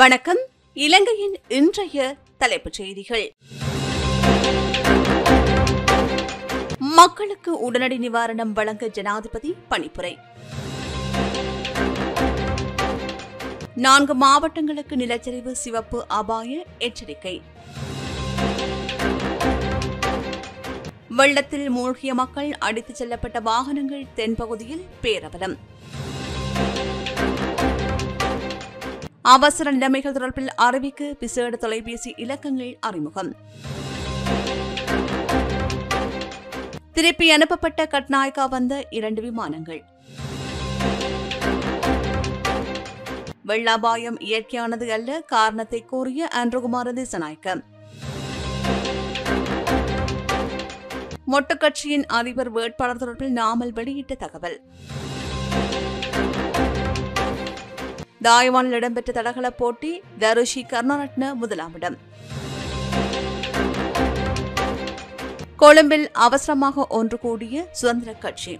வணக்கம் இலங்கையின் இன்றைய தலைப்புச் செய்திகள் மக்களுக்கு உடனடி நிவாரணம் வழங்க ஜனாதிபதி பணிப்புரை நான்கு மாவட்டங்களுக்கு நிலச்சரிவு சிவப்பு அபாய எச்சரிக்கை வெள்ளத்தில் மூழ்கிய மக்கள் அடித்துச் செல்லப்பட்ட வாகனங்கள் தென்பகுதியில் பேரவலம் அவசர நிலைமைகள் தொடர்பில் அறிவிக்க விசேட தொலைபேசி இலக்கங்கள் அறிமுகம் திருப்பி அனுப்பப்பட்ட கட்நாயக்கா வந்த இரண்டு விமானங்கள் வெள்ளாபாயம் இயற்கையானது அல்ல காரணத்தை கூறிய ஆண்ட்ரோகுமார திசநாயக்க மொட்டு கட்சியின் அதிபர் வேட்பாளர் தொடர்பில் நாமல் வெளியிட்ட தகவல் தாய்வானில் இடம்பெற்ற தடகள போட்டி தருஷி கருணாரட்ன முதலாமிடம் கொழும்பில் அவசரமாக ஒன்று கூடிய சுதந்திர கட்சி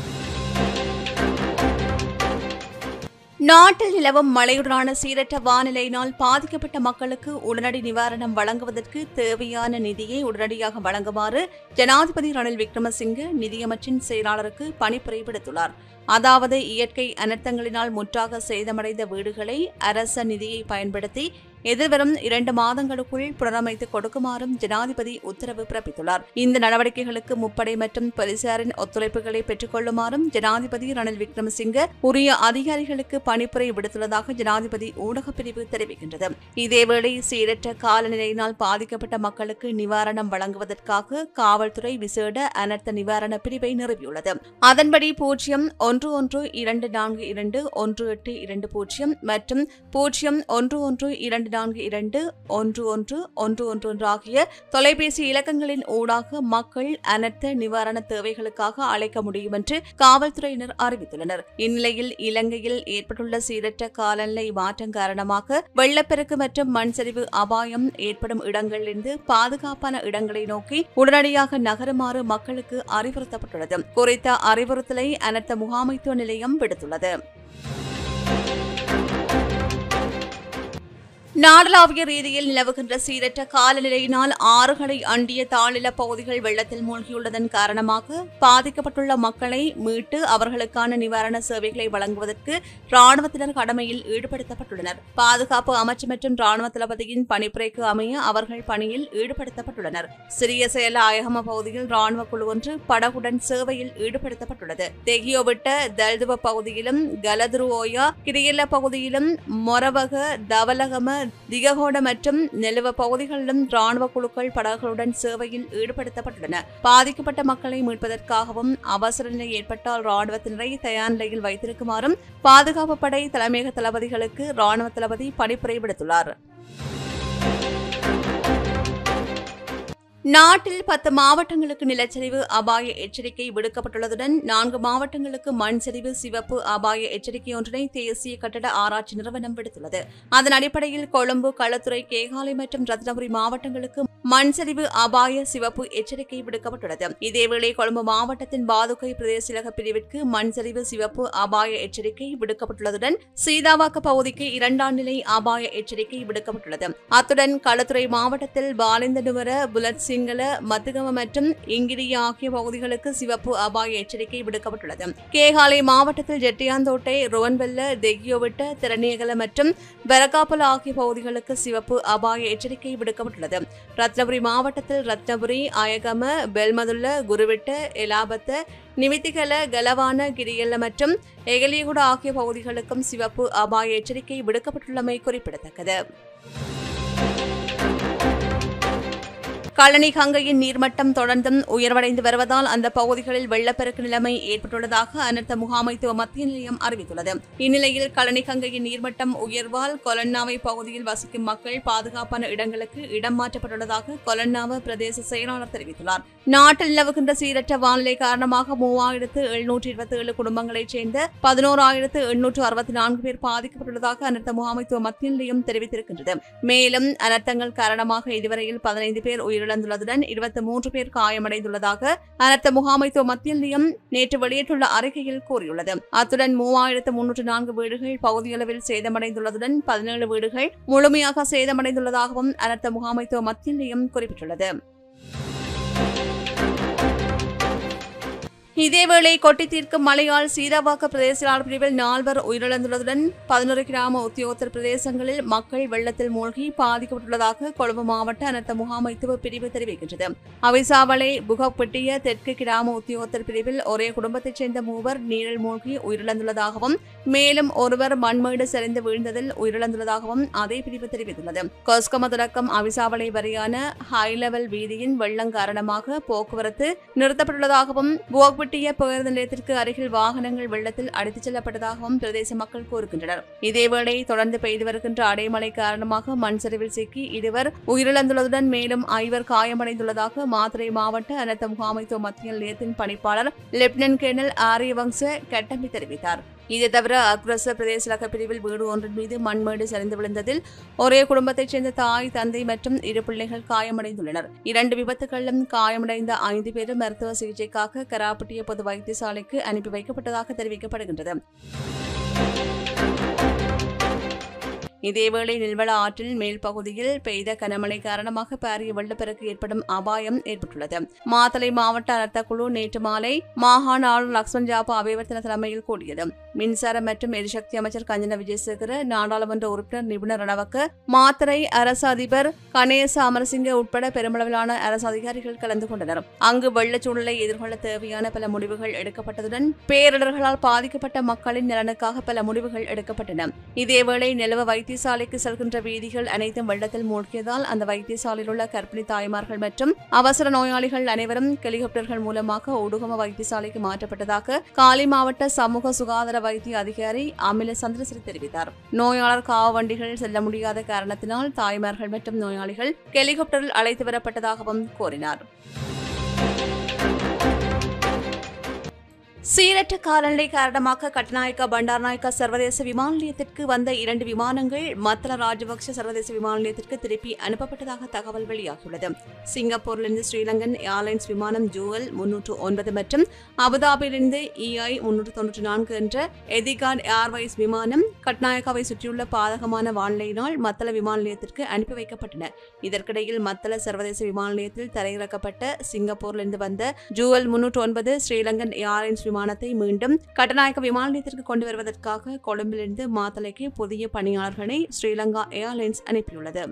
நாட்டில் நிலவும் மழையுடனான சீரற்ற வானிலையினால் பாதிக்கப்பட்ட மக்களுக்கு உடனடி நிவாரணம் வழங்குவதற்கு தேவையான நிதியை உடனடியாக வழங்குமாறு ஜனாதிபதி ரணில் விக்ரமசிங்கே நிதியமைச்சின் செயலாளருக்கு பணிப்புரை விடுத்துள்ளார் அதாவது இயற்கை அனர்த்தங்களினால் முற்றாக சேதமடைந்த வீடுகளை அரச நிதியை பயன்படுத்தி எதிர்வரும் இரண்டு மாதங்களுக்குள் புனரமைத்து கொடுக்குமாறும் ஜனாதிபதி உத்தரவு பிறப்பித்துள்ளார் இந்த நடவடிக்கைகளுக்கு முப்படை மற்றும் போலீசாரின் ஒத்துழைப்புகளை பெற்றுக் கொள்ளுமாறும் ஜனாதிபதி ரணில் விக்ரமசிங்கே உரிய அதிகாரிகளுக்கு பணிப்புரை விடுத்துள்ளதாக ஜனாதிபதி ஊடகப் பிரிவு தெரிவிக்கின்றது இதேவேளை சீரற்ற காலநிலையினால் பாதிக்கப்பட்ட மக்களுக்கு நிவாரணம் வழங்குவதற்காக காவல்துறை விசேட அனர்த்த நிவாரண பிரிவை நிறுவியுள்ளது அதன்படி பூஜ்ஜியம் ஒன்று ஒன்று இரண்டு நான்கு இரண்டு ஒன்று எட்டு இரண்டு பூஜ்ஜியம் மற்றும் பூஜ்ஜியம் ஒன்று ஒன்று இரண்டு நான்கு இரண்டு ஒன்று ஒன்று ஒன்று ஒன்று ஒன்று ஆகிய தொலைபேசி இலக்கங்களின் ஊடாக மக்கள் அனர்த்த நிவாரண தேவைகளுக்காக அழைக்க முடியும் என்று காவல்துறையினர் அறிவித்துள்ளனர் இந்நிலையில் இலங்கையில் ஏற்பட்டுள்ள சீரற்ற காலநிலை மாற்றம் காரணமாக வெள்ளப்பெருக்கு மற்றும் மண் சரிவு அபாயம் ஏற்படும் இடங்களிலிருந்து பாதுகாப்பான இடங்களை நோக்கி உடனடியாக நகருமாறு மக்களுக்கு அறிவுறுத்தப்பட்டுள்ளது குறித்த அறிவுறுத்தலை அனர்த்த முகாமைத்துவ நிலையம் விடுத்துள்ளது நாடளாவிய ரீதியில் நிலவுகின்ற சீரற்ற காலநிலையினால் ஆறுகளை அண்டிய தாழ்நில பகுதிகள் வெள்ளத்தில் மூழ்கியுள்ளதன் காரணமாக பாதிக்கப்பட்டுள்ள மக்களை மீட்டு அவர்களுக்கான நிவாரண சேவைகளை வழங்குவதற்கு ராணுவத்தினர் கடமையில் ஈடுபடுத்தப்பட்டுள்ளனர் பாதுகாப்பு அமைச்சு மற்றும் ராணுவ தளபதியின் பணிப்புரைக்கு அமைய அவர்கள் பணியில் ஈடுபடுத்தப்பட்டுள்ளனர் சிறிய செயல ஆயகம பகுதியில் ராணுவ குழு ஒன்று படகுடன் சேவையில் ஈடுபடுத்தப்பட்டுள்ளது தெகியோவிட்ட தல்துவ பகுதியிலும் கலதுருவோயா கிரியல பகுதியிலும் மொரவக தவலகம திககோட மற்றும் நெலுவ பகுதிகளிலும் ராணுவ குழுக்கள் படகுகளுடன் சேவையில் ஈடுபடுத்தப்பட்டுள்ளன பாதிக்கப்பட்ட மக்களை மீட்பதற்காகவும் அவசர நிலை ஏற்பட்டால் ராணுவத்தினரை தயார் நிலையில் வைத்திருக்குமாறும் பாதுகாப்பு படை தலைமையக தளபதிகளுக்கு ராணுவ தளபதி பணிப்புரை விடுத்துள்ளார் நாட்டில் பத்து மாவட்டங்களுக்கு நிலச்சரிவு அபாய எச்சரிக்கை விடுக்கப்பட்டுள்ளதுடன் நான்கு மாவட்டங்களுக்கு மண் சரிவு சிவப்பு அபாய எச்சரிக்கை ஒன்றினை தேசிய கட்டட ஆராய்ச்சி நிறுவனம் விடுத்துள்ளது அதன் அடிப்படையில் கொழும்பு களத்துறை கேகாலை மற்றும் ரத்னபுரி மாவட்டங்களுக்கு மண் சரிவு அபாய சிவப்பு எச்சரிக்கை விடுக்கப்பட்டுள்ளது இதேவேளை கொழும்பு மாவட்டத்தின் பாதுகை பிரதேசலக பிரிவிற்கு மண் சரிவு சிவப்பு அபாய எச்சரிக்கை விடுக்கப்பட்டுள்ளதுடன் சீதாவாக்க பகுதிக்கு இரண்டாம் நிலை அபாய எச்சரிக்கை விடுக்கப்பட்டுள்ளது அத்துடன் களத்துறை மாவட்டத்தில் பாலிந்தடுவர புலட் சிங்கள மத்துகம மற்றும் இங்கிரி ஆகிய பகுதிகளுக்கு சிவப்பு அபாய எச்சரிக்கை விடுக்கப்பட்டுள்ளது கேகாலை மாவட்டத்தில் ஜெட்டியாந்தோட்டை ருவன்வெல்ல தெகியோவிட்ட திறனேகல மற்றும் பெரகாப்பல் ஆகிய பகுதிகளுக்கு சிவப்பு அபாய எச்சரிக்கை விடுக்கப்பட்டுள்ளது ரத்னபுரி மாவட்டத்தில் ரத்னபுரி அயகம பெல்மதுல்ல குருவிட்ட எலாபத்த நிமித்திகல கலவான கிரியல்ல மற்றும் எகலியகுட ஆகிய பகுதிகளுக்கும் சிவப்பு அபாய எச்சரிக்கை விடுக்கப்பட்டுள்ளமை குறிப்பிடத்தக்கது கழனி கங்கையின் நீர்மட்டம் தொடர்ந்தும் உயர்வடைந்து வருவதால் அந்த பகுதிகளில் வெள்ளப்பெருக்கு நிலைமை ஏற்பட்டுள்ளதாக அனர்த்த முகாமைத்துவ மத்திய நிலையம் அறிவித்துள்ளது இந்நிலையில் கழனி கங்கையின் நீர்மட்டம் உயர்வால் கொலன்னாவை பகுதியில் வசிக்கும் மக்கள் பாதுகாப்பான இடங்களுக்கு இடம் மாற்றப்பட்டுள்ளதாக கொலன்னாவ பிரதேச செயலாளர் தெரிவித்துள்ளார் நாட்டில் நிலவுகின்ற சீரற்ற வானிலை காரணமாக மூவாயிரத்து எழுநூற்றி இருபத்தி ஏழு குடும்பங்களைச் சேர்ந்த பதினோராயிரத்து எண்ணூற்று அறுபத்தி நான்கு பேர் பாதிக்கப்பட்டுள்ளதாக அனர்த்த முகாமைத்துவ மத்திய நிலையம் தெரிவித்திருக்கின்றது மேலும் அனர்த்தங்கள் காரணமாக இதுவரையில் பதினைந்து பேர் உயிரிழந்து உயிரிழந்துள்ளதுடன் இருபத்தி மூன்று பேர் காயமடைந்துள்ளதாக அனர்த்த முகாமைத்துவ மத்திய நிலையம் நேற்று வெளியிட்டுள்ள அறிக்கையில் கூறியுள்ளது அத்துடன் மூவாயிரத்து முன்னூற்று நான்கு வீடுகள் பகுதியளவில் சேதமடைந்துள்ளதுடன் பதினேழு வீடுகள் முழுமையாக சேதமடைந்துள்ளதாகவும் அனர்த்த முகாமைத்துவ மத்திய நிலையம் குறிப்பிட்டுள்ளது இதேவேளை கொட்டி தீர்க்கும் மழையால் சீதாவாக்க பிரதேச செயலாளர் பிரிவில் நால்வர் உயிரிழந்துள்ளதுடன் பதினொரு கிராம உத்தியோகத்தர் பிரதேசங்களில் மக்கள் வெள்ளத்தில் மூழ்கி பாதிக்கப்பட்டுள்ளதாக கொழும்பு மாவட்ட அனர்த்த முகாமைத்துவ பிரிவு தெரிவிக்கின்றது அவிசாவளை புகப்பட்டிய தெற்கு கிராம உத்தியோகத்தர் பிரிவில் ஒரே குடும்பத்தைச் சேர்ந்த மூவர் நீரில் மூழ்கி உயிரிழந்துள்ளதாகவும் மேலும் ஒருவர் மண்மேடு சரிந்து வீழ்ந்ததில் உயிரிழந்துள்ளதாகவும் அதே பிரிவு தெரிவித்துள்ளது கொஸ்கம தொடக்கம் அவிசாவளை வரையான ஹை லெவல் வீதியின் வெள்ளம் காரணமாக போக்குவரத்து நிறுத்தப்பட்டுள்ளதாகவும் புவக்பட்டிய பேருந்து நிலையத்திற்கு அருகில் வாகனங்கள் வெள்ளத்தில் அடித்துச் செல்லப்பட்டதாகவும் பிரதேச மக்கள் கூறுகின்றனர் இதேவேளை தொடர்ந்து பெய்து வருகின்ற அடைமழை காரணமாக மண் சரிவில் சிக்கி இருவர் உயிரிழந்துள்ளதுடன் மேலும் ஐவர் காயமடைந்துள்ளதாக மாத்திரை மாவட்ட அனர்த்த முகாமைத்துவ மத்திய நிலையத்தின் பணிப்பாளர் லெப்டினன்ட் கேர்னல் ஆரியவங்ச கட்டம்பி தெரிவித்தார் இது தவிர அக்ரஸ பிரதேச இலக்க பிரிவில் வீடு ஒன்றின் மீது மண்மேடு சரிந்து விழுந்ததில் ஒரே குடும்பத்தைச் சேர்ந்த தாய் தந்தை மற்றும் இரு பிள்ளைகள் காயமடைந்துள்ளனர் இரண்டு விபத்துகளிலும் காயமடைந்த ஐந்து பேரும் மருத்துவ சிகிச்சைக்காக கராப்பட்டிய பொது வைத்தியசாலைக்கு அனுப்பி வைக்கப்பட்டதாக தெரிவிக்கப்படுகின்றது இதேவேளை நில்வள ஆற்றில் மேல் பகுதியில் பெய்த கனமழை காரணமாக பாரிய வெள்ளப்பெருக்கு ஏற்படும் அபாயம் ஏற்பட்டுள்ளது மாத்தளை மாவட்ட அனர்த்த குழு நேற்று மாலை மாகாண ஆளுநர் லக்ஷ்மண் ஜாபா அபிவர்த்தன தலைமையில் கூடியது மின்சார மற்றும் எரிசக்தி அமைச்சர் கஞ்சன விஜயசேகர நாடாளுமன்ற உறுப்பினர் நிபுணர் ரணவக்க மாத்தரை அரசு அதிபர் கணேச அமரசிங்க உட்பட பெருமளவிலான அரசு அதிகாரிகள் கலந்து கொண்டனர் அங்கு வெள்ளச்சூழலை எதிர்கொள்ள தேவையான பல முடிவுகள் எடுக்கப்பட்டதுடன் பேரிடர்களால் பாதிக்கப்பட்ட மக்களின் நலனுக்காக பல முடிவுகள் எடுக்கப்பட்டன இதேவேளை நிலவ வைத்தியசாலைக்கு செல்கின்ற வீதிகள் அனைத்தும் வெள்ளத்தில் மூழ்கியதால் அந்த வைத்தியசாலையில் உள்ள கர்ப்பிணி தாய்மார்கள் மற்றும் அவசர நோயாளிகள் அனைவரும் ஹெலிகாப்டர்கள் மூலமாக உடுகம வைத்தியசாலைக்கு மாற்றப்பட்டதாக காலி மாவட்ட சமூக சுகாதார வைத்திய அதிகாரி அமில சந்திரசிறி தெரிவித்தார் நோயாளர் காவ வண்டிகள் செல்ல முடியாத காரணத்தினால் தாய்மார்கள் மற்றும் நோயாளிகள் ஹெலிகாப்டரில் அழைத்து வரப்பட்டதாகவும் கூறினார் சீரற்ற காலநிலை காரணமாக கட்டநாயக்கா பண்டார்நாயக்கா சர்வதேச விமான நிலையத்திற்கு வந்த இரண்டு விமானங்கள் மத்தள ராஜபக்ஷ சர்வதேச விமான நிலையத்திற்கு திருப்பி அனுப்பப்பட்டதாக தகவல் வெளியாகியுள்ளது சிங்கப்பூரிலிருந்து ஸ்ரீலங்கன் ஏர்லைன்ஸ் விமானம் ஜூவல் முன்னூற்று ஒன்பது மற்றும் அபுதாபியிலிருந்து இஐ முன்னூற்று தொன்னூற்றி நான்கு என்ற எதிகார்ட் ஏர்வைஸ் விமானம் கட்நாயக்காவை சுற்றியுள்ள பாதகமான வானிலையினால் மத்தள விமான நிலையத்திற்கு அனுப்பி வைக்கப்பட்டன இதற்கிடையில் மத்தள சர்வதேச விமான நிலையத்தில் தரையிறக்கப்பட்ட சிங்கப்பூரிலிருந்து வந்த ஜூவல் முன்னூற்று ஒன்பது ஸ்ரீலங்கன் ஏர்லைன்ஸ் விமானத்தை மீண்டும் கட்டநாயக்க விமான நிலையத்திற்கு கொண்டு வருவதற்காக கொழும்பிலிருந்து மாத்தளைக்கு புதிய பணியாளர்களை ஸ்ரீலங்கா ஏர்லைன்ஸ் அனுப்பியுள்ளது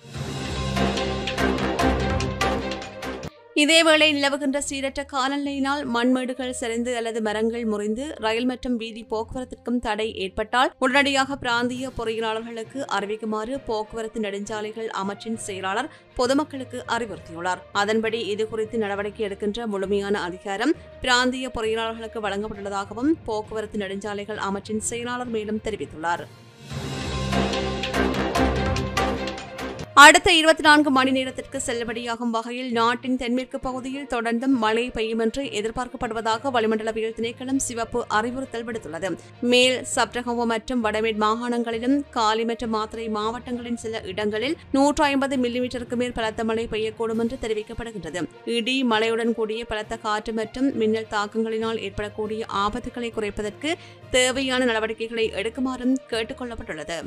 இதேவேளை நிலவுகின்ற சீரற்ற காலநிலையினால் மண்மேடுகள் சரிந்து அல்லது மரங்கள் முறிந்து ரயில் மற்றும் வீதி போக்குவரத்திற்கும் தடை ஏற்பட்டால் உடனடியாக பிராந்திய பொறியியலாளர்களுக்கு அறிவிக்குமாறு போக்குவரத்து நெடுஞ்சாலைகள் அமைச்சின் செயலாளர் பொதுமக்களுக்கு அறிவுறுத்தியுள்ளார் அதன்படி இதுகுறித்து நடவடிக்கை எடுக்கின்ற முழுமையான அதிகாரம் பிராந்திய பொறியியலாளர்களுக்கு வழங்கப்பட்டுள்ளதாகவும் போக்குவரத்து நெடுஞ்சாலைகள் அமைச்சின் செயலாளர் மேலும் தெரிவித்துள்ளார் அடுத்த இருபத்தி நான்கு மணி நேரத்திற்கு செல்லுபடியாகும் வகையில் நாட்டின் தென்மேற்கு பகுதியில் தொடர்ந்தும் மழை பெய்யும் என்று எதிர்பார்க்கப்படுவதாக வளிமண்டலவியல் திணைக்களம் சிவப்பு அறிவுறுத்தல் விடுத்துள்ளது மேல் சப்ரகமோ மற்றும் வடமேட் மாகாணங்களிலும் காலி மற்றும் மாத்திரை மாவட்டங்களின் சில இடங்களில் நூற்று ஐம்பது மில்லிமீட்டருக்கு மேல் பலத்த மழை பெய்யக்கூடும் என்று தெரிவிக்கப்படுகின்றது இடி மழையுடன் கூடிய பலத்த காற்று மற்றும் மின்னல் தாக்கங்களினால் ஏற்படக்கூடிய ஆபத்துகளை குறைப்பதற்கு தேவையான நடவடிக்கைகளை எடுக்குமாறும் கேட்டுக் கொள்ளப்பட்டுள்ளது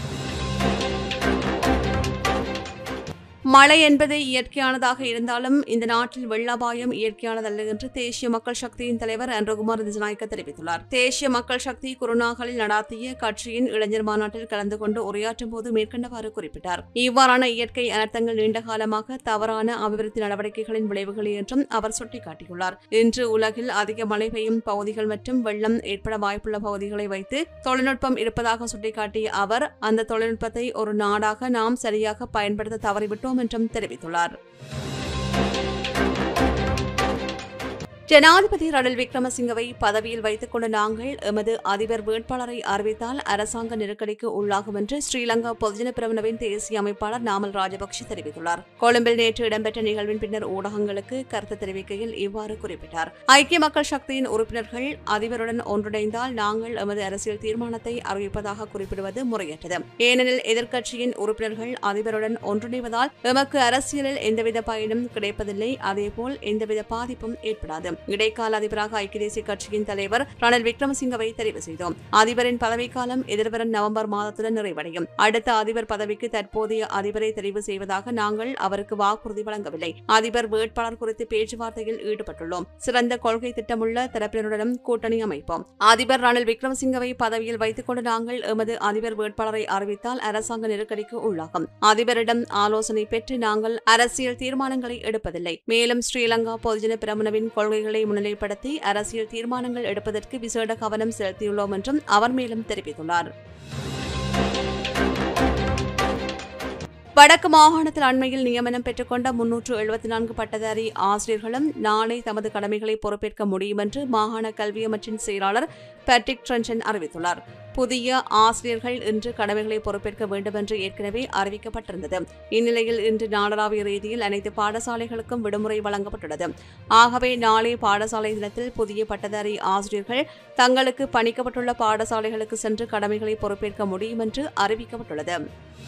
மழை என்பது இயற்கையானதாக இருந்தாலும் இந்த நாட்டில் வெள்ள அபாயம் இயற்கையானதல்ல என்று தேசிய மக்கள் சக்தியின் தலைவர் அன்றகுமார் திசநாயக்க தெரிவித்துள்ளார் தேசிய மக்கள் சக்தி குருநாகலில் நடாத்திய கட்சியின் இளைஞர் மாநாட்டில் கலந்து கொண்டு உரையாற்றும் போது மேற்கண்டவாறு குறிப்பிட்டார் இவ்வாறான இயற்கை அனர்த்தங்கள் நீண்ட காலமாக தவறான அபிவிருத்தி நடவடிக்கைகளின் விளைவுகள் என்றும் அவர் சுட்டிக்காட்டியுள்ளார் இன்று உலகில் அதிக மழை பெய்யும் பகுதிகள் மற்றும் வெள்ளம் ஏற்பட வாய்ப்புள்ள பகுதிகளை வைத்து தொழில்நுட்பம் இருப்பதாக சுட்டிக்காட்டிய அவர் அந்த தொழில்நுட்பத்தை ஒரு நாடாக நாம் சரியாக பயன்படுத்த தவறிவிட்டோம் என்றும் தெரிவித்துள்ளார் ஜனாதிபதி ரணில் விக்ரமசிங்கவை பதவியில் வைத்துக் கொண்ட நாங்கள் எமது அதிபர் வேட்பாளரை அறிவித்தால் அரசாங்க நெருக்கடிக்கு உள்ளாகும் என்று ஸ்ரீலங்கா பொதுஜன பிரமுனவின் தேசிய அமைப்பாளர் நாமல் ராஜபக்ஷ தெரிவித்துள்ளார் கொழும்பில் நேற்று இடம்பெற்ற நிகழ்வின் பின்னர் ஊடகங்களுக்கு கருத்து தெரிவிக்கையில் இவ்வாறு குறிப்பிட்டார் ஐக்கிய மக்கள் சக்தியின் உறுப்பினர்கள் அதிபருடன் ஒன்றிணைந்தால் நாங்கள் எமது அரசியல் தீர்மானத்தை அறிவிப்பதாக குறிப்பிடுவது முறையற்றது ஏனெனில் எதிர்க்கட்சியின் உறுப்பினர்கள் அதிபருடன் ஒன்றிணைவதால் எமக்கு அரசியலில் எந்தவித பயனும் கிடைப்பதில்லை அதேபோல் எந்தவித பாதிப்பும் ஏற்படாது இடைக்கால அதிபராக ஐக்கிய தேசிய கட்சியின் தலைவர் ரணில் விக்ரமசிங்கவை தெரிவு செய்தோம் அதிபரின் பதவிக்காலம் எதிர்வரும் நவம்பர் மாதத்துடன் நிறைவடையும் அடுத்த அதிபர் பதவிக்கு தற்போதைய அதிபரை தெரிவு செய்வதாக நாங்கள் அவருக்கு வாக்குறுதி வழங்கவில்லை அதிபர் வேட்பாளர் குறித்து பேச்சுவார்த்தையில் ஈடுபட்டுள்ளோம் சிறந்த கொள்கை திட்டமுள்ள தரப்பினருடனும் கூட்டணி அமைப்போம் அதிபர் ரணில் விக்ரமசிங்கவை பதவியில் வைத்துக் கொண்டு நாங்கள் எமது அதிபர் வேட்பாளரை அறிவித்தால் அரசாங்க நெருக்கடிக்கு உள்ளாகும் அதிபரிடம் ஆலோசனை பெற்று நாங்கள் அரசியல் தீர்மானங்களை எடுப்பதில்லை மேலும் ஸ்ரீலங்கா பொதுஜன பிரமுனவின் கொள்கைகளை முன்னிலைப்படுத்தி அரசியல் தீர்மானங்கள் எடுப்பதற்கு விசேட கவனம் செலுத்தியுள்ளோம் என்றும் அவர் மேலும் தெரிவித்துள்ளார் வடக்கு மாகாணத்தில் அண்மையில் நியமனம் பெற்றுக்கொண்ட முன்னூற்று எழுபத்தி நான்கு பட்டதாரி ஆசிரியர்களும் நாளை தமது கடமைகளை பொறுப்பேற்க முடியும் என்று மாகாண கல்வி அமைச்சின் செயலாளர் பேட்ரிக் ட்ரென்சன் அறிவித்துள்ளார் புதிய ஆசிரியர்கள் இன்று கடமைகளை பொறுப்பேற்க வேண்டும் என்று ஏற்கனவே அறிவிக்கப்பட்டிருந்தது இந்நிலையில் இன்று நாடளாவிய ரீதியில் அனைத்து பாடசாலைகளுக்கும் விடுமுறை வழங்கப்பட்டுள்ளது ஆகவே நாளை பாடசாலை தினத்தில் புதிய பட்டதாரி ஆசிரியர்கள் தங்களுக்கு பணிக்கப்பட்டுள்ள பாடசாலைகளுக்கு சென்று கடமைகளை பொறுப்பேற்க முடியும் என்று அறிவிக்கப்பட்டுள்ளது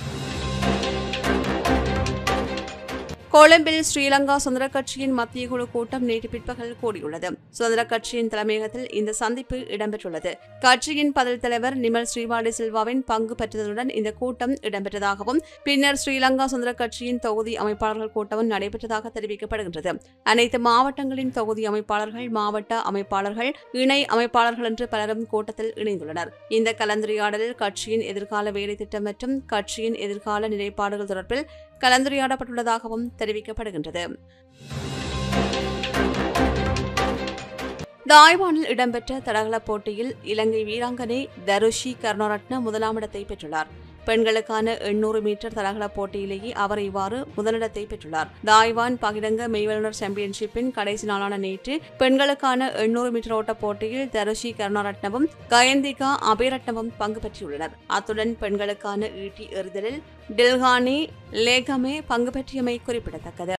கொழும்பில் ஸ்ரீலங்கா சுதந்திர கட்சியின் மத்திய குழு கூட்டம் நேற்று பிற்பகல் கூடியுள்ளது சுதந்திர கட்சியின் தலைமையகத்தில் இந்த சந்திப்பு இடம்பெற்றுள்ளது கட்சியின் பதில் தலைவர் நிமல் ஸ்ரீவாடி சில்வாவின் பங்கு பெற்றதுடன் இந்த கூட்டம் இடம்பெற்றதாகவும் பின்னர் ஸ்ரீலங்கா சுதந்திர கட்சியின் தொகுதி அமைப்பாளர்கள் கூட்டமும் நடைபெற்றதாக தெரிவிக்கப்படுகின்றது அனைத்து மாவட்டங்களின் தொகுதி அமைப்பாளர்கள் மாவட்ட அமைப்பாளர்கள் இணை அமைப்பாளர்கள் என்று பலரும் கூட்டத்தில் இணைந்துள்ளனர் இந்த கலந்துரையாடலில் கட்சியின் எதிர்கால வேலை திட்டம் மற்றும் கட்சியின் எதிர்கால நிலைப்பாடுகள் தொடர்பில் கலந்துரையாடப்பட்டுள்ளதாகவும் தெரிவிக்கப்படுகின்றது தாய்வானில் இடம்பெற்ற தடகள போட்டியில் இலங்கை வீராங்கனை தருஷி கருணாரட்ன முதலாம் இடத்தை பெற்றுள்ளார் பெண்களுக்கான எண்ணூறு மீட்டர் தடகள போட்டியிலேயே அவர் இவ்வாறு முதலிடத்தை பெற்றுள்ளார் தாய்வான் பகிரங்க மெய்வல்லுநர் சாம்பியன்ஷிப்பின் கடைசி நாளான நேற்று பெண்களுக்கான எண்ணூறு மீட்டர் ஓட்ட போட்டியில் தருஷி கருணாரட்னவும் கயந்திகா அபயரட்னவும் பங்கு பெற்றுள்ளனர் அத்துடன் பெண்களுக்கான ஈட்டி எறிதலில் டில்கானி லேகமே பங்கு பெற்றியமை குறிப்பிடத்தக்கது